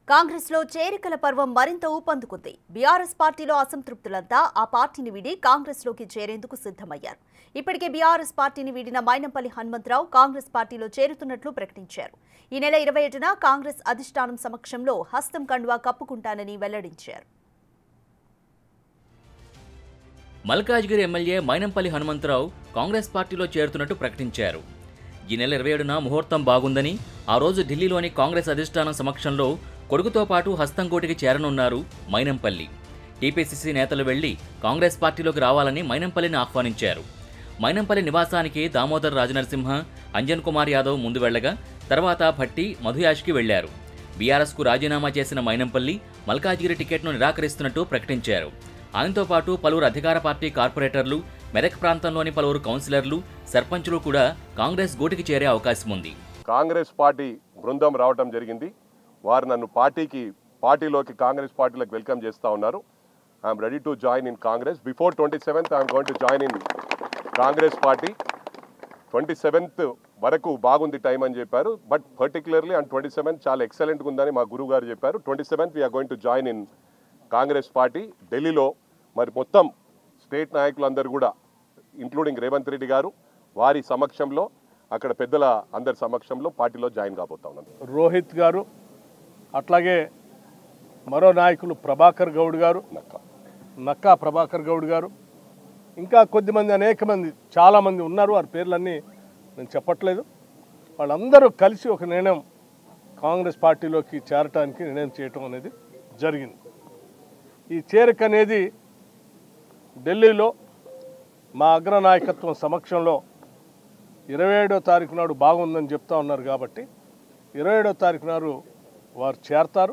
కాంగ్రెస్ లో చేరికల పర్వం మరింత ఊపందుకుంది బీఆర్ఎస్ పార్టీలో అసంతృప్తులంతా ఆ పార్టీని వీడి కాంగ్రెస్ లోకి చేరేందుకు సిద్ధమయ్యారు ఇప్పటికే బీఆర్ఎస్ పార్టీని వీడిన మైనంపల్లి హనుమంతరావు కాంగ్రెస్ పార్టీలో చేరుతున్నట్లు ప్రకటించారు ఈ నెల ఇరవై ఏడున కాంగ్రెస్ అధిష్టానం సమక్షంలో హస్తం కండువా కప్పుకుంటానని వెల్లడించారు మల్కాజ్గిరి ఎమ్మెల్యే మైనంపల్లి హనుమంతరావు కాంగ్రెస్ పార్టీలో చేరుతున్నట్టు ప్రకటించారు ఈ నెల ఇరవై ఏడున ముహూర్తం బాగుందని ఆ రోజు ఢిల్లీలోని కాంగ్రెస్ అధిష్టానం సమక్షంలో కొడుకుతో పాటు హస్తంకోటికి చేరనున్నారు మైనంపల్లి టీపీసీసీ నేతలు వెళ్లి కాంగ్రెస్ పార్టీలోకి రావాలని మైనంపల్లిని ఆహ్వానించారు మైనంపల్లి నివాసానికి దామోదర్ రాజనరసింహ అంజన్ కుమార్ యాదవ్ ముందు వెళ్లగా తర్వాత భట్టి మధుయాష్కి వెళ్లారు బీఆర్ఎస్కు రాజీనామా చేసిన మైనంపల్లి మల్కాజ్గిరి టికెట్ను నిరాకరిస్తున్నట్టు ప్రకటించారు ఆయనతో పాటు పలువురు అధికార పార్టీ కార్పొరేటర్లు మెదక్ ప్రాంతంలోని పలువురు కౌన్సిలర్లు సర్పంచులు కూడా కాంగ్రెస్ గూటికి చేరే అవకాశం ఉంది కాంగ్రెస్ పార్టీ బృందం రావడం జరిగింది వారు నన్ను పార్టీకి పార్టీలోకి కాంగ్రెస్ పార్టీలోకి వెల్కమ్ చేస్తూ ఉన్నారు I'm ready to join in Congress before twenty seventh I'm going to join in Congress party twenty seventh వరకు బాగుంది టైం అని చెప్పారు but particularly and twenty seventh చాలా ఎక్సలెంట్గా ఉందని మా గురువు గారు చెప్పారు twenty seventh we're going to join in Congress party ఢిల్లీలో మరి మొత్తం స్టేట్ నాయకులందరూ కూడా ఇంక్లూడింగ్ రేవంత్ రెడ్డి గారు వారి సమక్షంలో అక్కడ పెద్దల అందరి సమక్షంలో పార్టీలో జాయిన్ కాబోతా ఉన్నాను రోహిత్ గారు అట్లాగే మరో నాయకులు ప్రభాకర్ గౌడ్ గారు నక్క నక్కా ప్రభాకర్ గౌడ్ గారు ఇంకా కొద్దిమంది అనేక మంది చాలామంది ఉన్నారు వారి పేర్లన్నీ నేను చెప్పట్లేదు వాళ్ళందరూ కలిసి ఒక నిర్ణయం కాంగ్రెస్ పార్టీలోకి చేరటానికి నిర్ణయం చేయటం అనేది జరిగింది ఈ చేరిక అనేది ఢిల్లీలో మా అగ్రనాయకత్వం సమక్షంలో ఇరవై ఏడో తారీఖు నాడు బాగుందని చెప్తా ఉన్నారు కాబట్టి ఇరవై ఏడో తారీఖు నాడు వారు చేరతారు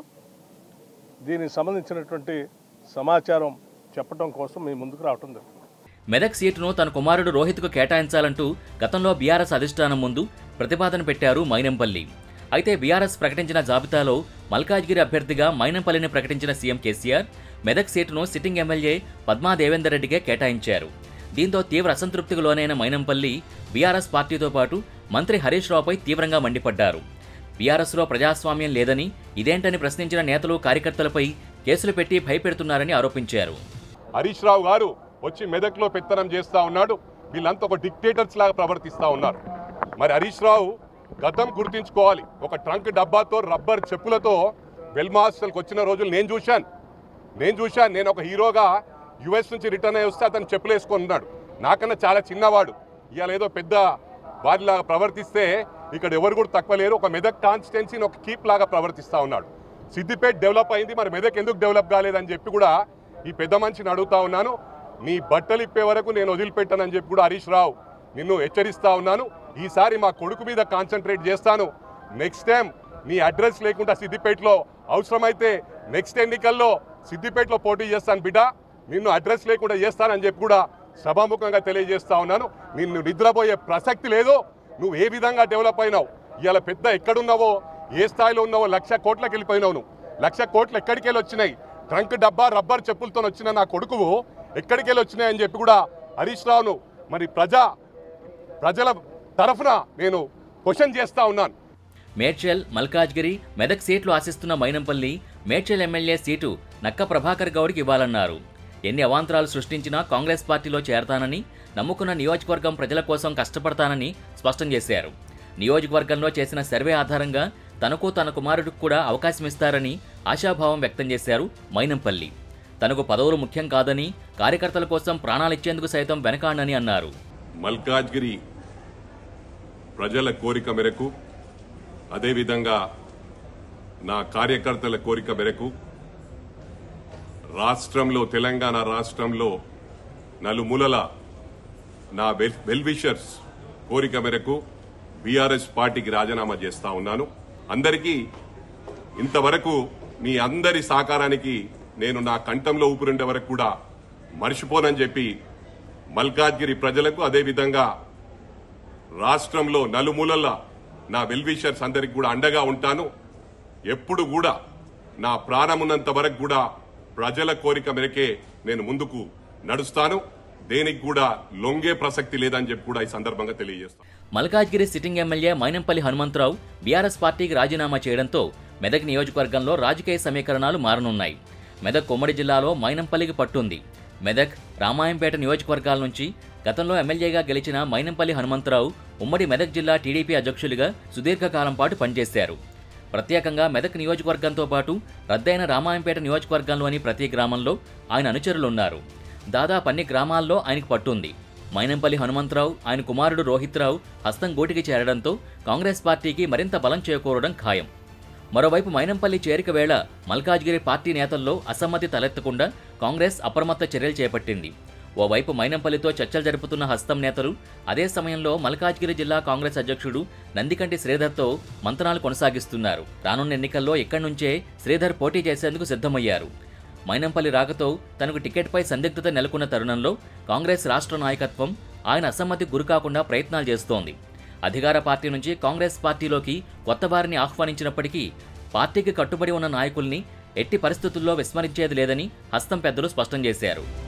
దీనికి సంబంధించినటువంటి సమాచారం చెప్పడం కోసం మీ ముందుకు రావటం జరుగుతుంది మెదక్ సీటును తన కుమారుడు రోహిత్కు కేటాయించాలంటూ గతంలో బీఆర్ఎస్ అధిష్టానం ముందు ప్రతిపాదన పెట్టారు మైనంపల్లి అయితే బీఆర్ఎస్ ప్రకటించిన జాబితాలో మల్కాజ్గిరి అభ్యర్థిగా మైనంపల్లిని ప్రకటించిన సీఎం కేసీఆర్ మెదక్ సీటును సిట్టింగ్ ఎమ్మెల్యే పద్మా దేవేందర్ రెడ్డికే కేటాయించారు దీంతో తీవ్ర అసంతృప్తికి లోనైన మైనంపల్లి బీఆర్ఎస్ పార్టీతో పాటు మంత్రి హరీష్ రావుపై తీవ్రంగా మండిపడ్డారు బీఆర్ఎస్లో ప్రజాస్వామ్యం లేదని ఇదేంటని ప్రశ్నించిన నేతలు కార్యకర్తలపై కేసులు పెట్టి భయపెడుతున్నారని ఆరోపించారు హరీష్ రావు గారు వచ్చి మెదక్లో పెత్తనం చేస్తా ఉన్నాడు వీళ్ళంతా ఒక డిక్టేటర్స్ లాగా ప్రవర్తిస్తా ఉన్నారు మరి హరీష్ రావు గతం గుర్తించుకోవాలి ఒక ట్రంక్ డబ్బాతో రబ్బర్ చెప్పులతో వెల్మా హాస్టల్కి వచ్చిన రోజులు నేను చూశాను నేను చూశాను నేను ఒక హీరోగా యుఎస్ నుంచి రిటర్న్ అయ్యి వస్తే అతను చెప్పులు వేసుకొని ఉన్నాడు నాకన్నా చాలా చిన్నవాడు ఇవాళ ఏదో పెద్ద వారిలాగా ప్రవర్తిస్తే ఇక్కడ ఎవరు కూడా తక్కువ లేరు ఒక మెదక్ కాన్స్టిట్యున్సీని ఒక కీప్ లాగా ప్రవర్తిస్తూ ఉన్నాడు సిద్దిపేట డెవలప్ అయింది మరి మెదక్ ఎందుకు డెవలప్ కాలేదని చెప్పి కూడా ఈ పెద్ద మనిషిని అడుగుతా ఉన్నాను నీ బట్టలు ఇప్పే వరకు నేను వదిలిపెట్టానని చెప్పి కూడా హరీష్ రావు నిన్ను హెచ్చరిస్తా ఉన్నాను ఈసారి మా కొడుకు మీద కాన్సన్ట్రేట్ చేస్తాను నెక్స్ట్ టైం నీ అడ్రస్ లేకుండా సిద్దిపేటలో అవసరమైతే నెక్స్ట్ ఎన్నికల్లో సిద్దిపేటలో పోటీ చేస్తాను బిడ్డ నిన్ను అడ్రస్ లేకుండా చేస్తానని చెప్పి కూడా సభాముఖంగా తెలియజేస్తా ఉన్నాను నిన్ను నిద్రపోయే ప్రసక్తి లేదు నువ్వు ఏ విధంగా డెవలప్ అయినావు ఇవాళ పెద్ద ఎక్కడున్నావో ఏ స్థాయిలో ఉన్నావో లక్ష కోట్లకి వెళ్ళిపోయినావు నువ్వు లక్ష కోట్లు ఎక్కడికి వెళ్ళి వచ్చినాయి ట్రంక్ డబ్బా రబ్బర్ చెప్పులతో వచ్చిన నా కొడుకువు ఎక్కడికి వెళ్ళి వచ్చినాయి అని చెప్పి కూడా హరీష్ రావును మరి ప్రజా ప్రజల తరఫున నేను క్వశ్చన్ చేస్తా ఉన్నాను మేడ్చల్ మల్కాజ్గిరి మెదక్ సీట్లు ఆశిస్తున్న మైనంపల్లి మేడ్చల్ ఎమ్మెల్యే సీటు నక్క ప్రభాకర్ గౌడ్కి ఇవ్వాలన్నారు ఎన్ని అవాంతరాలు సృష్టించినా కాంగ్రెస్ పార్టీలో చేరతానని నమ్ముకున్న నియోజకవర్గం ప్రజల కోసం కష్టపడతానని స్పష్టం చేశారు నియోజకవర్గంలో చేసిన సర్వే ఆధారంగా తనకు తన కుమారుడికి కూడా అవకాశం ఇస్తారని ఆశాభావం వ్యక్తం చేశారు మైనంపల్లి తనకు పదవులు ముఖ్యం కాదని కార్యకర్తల కోసం ప్రాణాలిచ్చేందుకు సైతం వెనకాడనని అన్నారు మల్కాజ్గిరి ప్రజల కోరిక మేరకు అదేవిధంగా నా కార్యకర్తల కోరిక మేరకు రాష్ట్రంలో తెలంగాణ రాష్ట్రంలో నలుమూలల నా వెల్ వెల్ విషర్స్ కోరిక మేరకు బీఆర్ఎస్ పార్టీకి రాజీనామా చేస్తా ఉన్నాను అందరికీ ఇంతవరకు మీ అందరి సహకారానికి నేను నా కంఠంలో ఊపిరుండే వరకు కూడా మర్చిపోనని చెప్పి మల్కాజ్గిరి ప్రజలకు అదేవిధంగా రాష్ట్రంలో నలుమూలల నా వెల్విషర్స్ అందరికి కూడా అండగా ఉంటాను ఎప్పుడు కూడా నా ప్రాణమున్నంత వరకు కూడా ప్రజల కోరిక మేరకే నేను ముందుకు నడుస్తాను దేనికి కూడా లొంగే ప్రసక్తి లేదని చెప్పి కూడా ఈ సందర్భంగా తెలియజేస్తాను Malkajgiri sitting MLA Mynampally Hanumantharao BRS పార్టీకి రాజీనామా చేయడంతో మెదక్ నియోజకవర్గంలో రాజకీయ సమీకరణాలు మారనున్నాయి మెదక్ ఉమ్మడి జిల్లాలో మైనంపల్లికి పట్టుంది మెదక్ రామాయంపేట నియోజకవర్గాల నుంచి గతంలో ఎమ్మెల్యేగా గెలిచిన మైనంపల్లి హనుమంతరావు ఉమ్మడి మెదక్ జిల్లా టీడీపీ అధ్యక్షులుగా సుదీర్ఘకాలం పాటు పనిచేశారు ప్రత్యేకంగా మెదక్ నియోజకవర్గంతో పాటు రద్దయిన రామాయంపేట నియోజకవర్గంలోని ప్రతి గ్రామంలో ఆయన అనుచరులున్నారు దాదాపు అన్ని గ్రామాల్లో ఆయనకు పట్టుంది మైనంపల్లి హనుమంతరావు ఆయన కుమారుడు రోహిత్రావు హస్తం గోటికి చేరడంతో కాంగ్రెస్ పార్టీకి మరింత బలం చేకూరడం ఖాయం మరోవైపు మైనంపల్లి చేరిక వేళ మల్కాజ్గిరి పార్టీ నేతల్లో అసమ్మతి తలెత్తకుండా కాంగ్రెస్ అప్రమత్త చర్యలు చేపట్టింది ఓవైపు మైనంపల్లితో చర్చలు జరుపుతున్న హస్తం నేతలు అదే సమయంలో మల్కాజ్గిరి జిల్లా కాంగ్రెస్ అధ్యక్షుడు నందికంటి శ్రీధర్తో మంతనాలు కొనసాగిస్తున్నారు రానున్న ఎన్నికల్లో ఇక్కడి నుంచే శ్రీధర్ పోటీ చేసేందుకు సిద్ధమయ్యారు మైనంపల్లి రాకతో తనకు టికెట్పై సందిగ్ధత నెలకొన్న తరుణంలో కాంగ్రెస్ రాష్ట్ర నాయకత్వం ఆయన అసమ్మతి గురికాకుండా ప్రయత్నాలు చేస్తోంది అధికార పార్టీ నుంచి కాంగ్రెస్ పార్టీలోకి కొత్త వారిని ఆహ్వానించినప్పటికీ పార్టీకి కట్టుబడి ఉన్న నాయకుల్ని ఎట్టి పరిస్థితుల్లో విస్మరించేది లేదని హస్తం పెద్దలు స్పష్టం చేశారు